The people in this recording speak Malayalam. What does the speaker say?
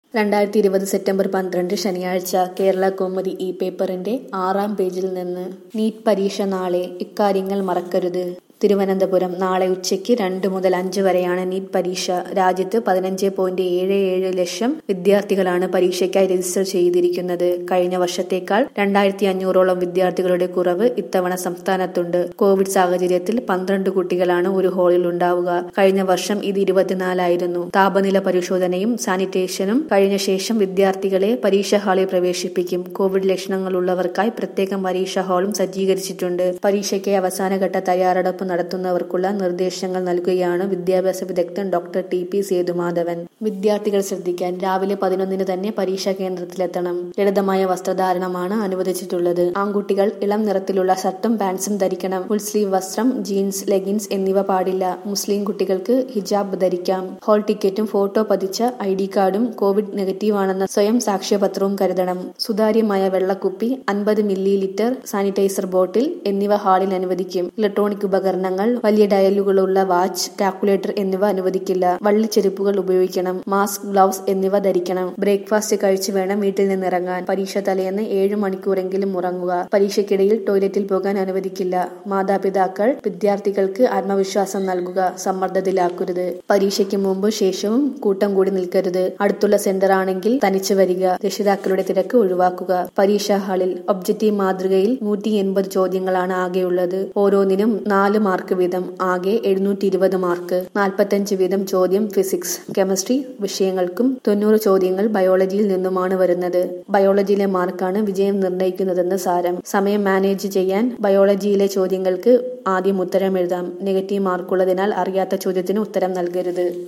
രണ്ടായിരത്തി ഇരുപത് സെപ്റ്റംബർ പന്ത്രണ്ട് ശനിയാഴ്ച കേരള കൗമുദി ഈ പേപ്പറിന്റെ ആറാം പേജിൽ നിന്ന് നീറ്റ് പരീക്ഷ നാളെ ഇക്കാര്യങ്ങൾ മറക്കരുത് തിരുവനന്തപുരം നാളെ ഉച്ചയ്ക്ക് രണ്ട് മുതൽ അഞ്ച് വരെയാണ് നീറ്റ് പരീക്ഷ രാജ്യത്ത് പതിനഞ്ച് പോയിന്റ് ഏഴ് ഏഴ് ലക്ഷം വിദ്യാർത്ഥികളാണ് പരീക്ഷയ്ക്കായി രജിസ്റ്റർ ചെയ്തിരിക്കുന്നത് കഴിഞ്ഞ വർഷത്തേക്കാൾ രണ്ടായിരത്തി അഞ്ഞൂറോളം വിദ്യാർത്ഥികളുടെ കുറവ് ഇത്തവണ സംസ്ഥാനത്തുണ്ട് കോവിഡ് സാഹചര്യത്തിൽ പന്ത്രണ്ട് കുട്ടികളാണ് ഒരു ഹാളിൽ ഉണ്ടാവുക കഴിഞ്ഞ വർഷം ഇത് ഇരുപത്തിനാലായിരുന്നു താപനില പരിശോധനയും സാനിറ്റേഷനും കഴിഞ്ഞ ശേഷം വിദ്യാർത്ഥികളെ പരീക്ഷാ ഹാളിൽ പ്രവേശിപ്പിക്കും കോവിഡ് ലക്ഷണങ്ങളുള്ളവർക്കായി പ്രത്യേകം പരീക്ഷാ ഹാളും സജ്ജീകരിച്ചിട്ടുണ്ട് പരീക്ഷയ്ക്ക് അവസാനഘട്ട തയ്യാറെടുപ്പ് നടത്തുന്നവർക്കുള്ള നിർദ്ദേശങ്ങൾ നൽകുകയാണ് വിദ്യാഭ്യാസ വിദഗ്ധൻ ഡോക്ടർ ടി പി സേതുമാധവൻ വിദ്യാർത്ഥികൾ ശ്രദ്ധിക്കാൻ രാവിലെ പതിനൊന്നിന് തന്നെ പരീക്ഷാ കേന്ദ്രത്തിലെത്തണം ലളിതമായ വസ്ത്രധാരണമാണ് അനുവദിച്ചിട്ടുള്ളത് ആൺകുട്ടികൾ ഇളം നിറത്തിലുള്ള ഷർട്ടും പാൻസും ധരിക്കണം ഫുൾ സ്ലീവ് വസ്ത്രം ജീൻസ് ലെഗിൻസ് എന്നിവ പാടില്ല മുസ്ലിം കുട്ടികൾക്ക് ഹിജാബ് ധരിക്കാം ഹാൾ ടിക്കറ്റും ഫോട്ടോ പതിച്ച ഐ ഡി കാർഡും കോവിഡ് നെഗറ്റീവ് ആണെന്ന സ്വയം സാക്ഷ്യപത്രവും കരുതണം സുതാര്യമായ വെള്ളക്കുപ്പി അൻപത് മില്ലി ലിറ്റർ സാനിറ്റൈസർ ബോട്ടിൽ എന്നിവ ഹാളിൽ അനുവദിക്കും ഇലക്ട്രോണിക് ഉപകരണങ്ങൾ വലിയ ഡയലുകളുള്ള വാച്ച് കാൽക്കുലേറ്റർ എന്നിവ അനുവദിക്കില്ല വള്ളിച്ചെരുപ്പുകൾ ഉപയോഗിക്കണം മാസ്ക് ഗ്ലൗസ് എന്നിവ ധരിക്കണം ബ്രേക്ക്ഫാസ്റ്റ് കഴിച്ചു വേണം വീട്ടിൽ നിന്നിറങ്ങാൻ പരീക്ഷ തലേന്ന് ഏഴ് മണിക്കൂറെങ്കിലും ഉറങ്ങുക പരീക്ഷയ്ക്കിടയിൽ ടോയ്ലറ്റിൽ പോകാൻ അനുവദിക്കില്ല മാതാപിതാക്കൾ വിദ്യാർത്ഥികൾക്ക് ആത്മവിശ്വാസം നൽകുക സമ്മർദ്ദത്തിലാക്കരുത് പരീക്ഷയ്ക്ക് മുമ്പ് ശേഷവും കൂട്ടം കൂടി നിൽക്കരുത് അടുത്തുള്ള സെന്റർ ആണെങ്കിൽ തനിച്ചു വരിക രക്ഷിതാക്കളുടെ തിരക്ക് ഒഴിവാക്കുക പരീക്ഷാ ഹാളിൽ ഒബ്ജക്റ്റീവ് മാതൃകയിൽ നൂറ്റി എൺപത് ചോദ്യങ്ങളാണ് ആകെയുള്ളത് ഓരോന്നിനും നാല് മാർക്ക് വീതം ആകെ എഴുന്നൂറ്റി ഇരുപത് മാർക്ക് നാൽപ്പത്തഞ്ച് വീതം ചോദ്യം ഫിസിക്സ് കെമിസ്ട്രി വിഷയങ്ങൾക്കും തൊണ്ണൂറ് ചോദ്യങ്ങൾ ബയോളജിയിൽ നിന്നുമാണ് വരുന്നത് ബയോളജിയിലെ മാർക്കാണ് വിജയം നിർണ്ണയിക്കുന്നതെന്ന് സാരം സമയം മാനേജ് ചെയ്യാൻ ബയോളജിയിലെ ചോദ്യങ്ങൾക്ക് ആദ്യം ഉത്തരം എഴുതാം നെഗറ്റീവ് മാർക്കുള്ളതിനാൽ അറിയാത്ത ചോദ്യത്തിന് ഉത്തരം നൽകരുത്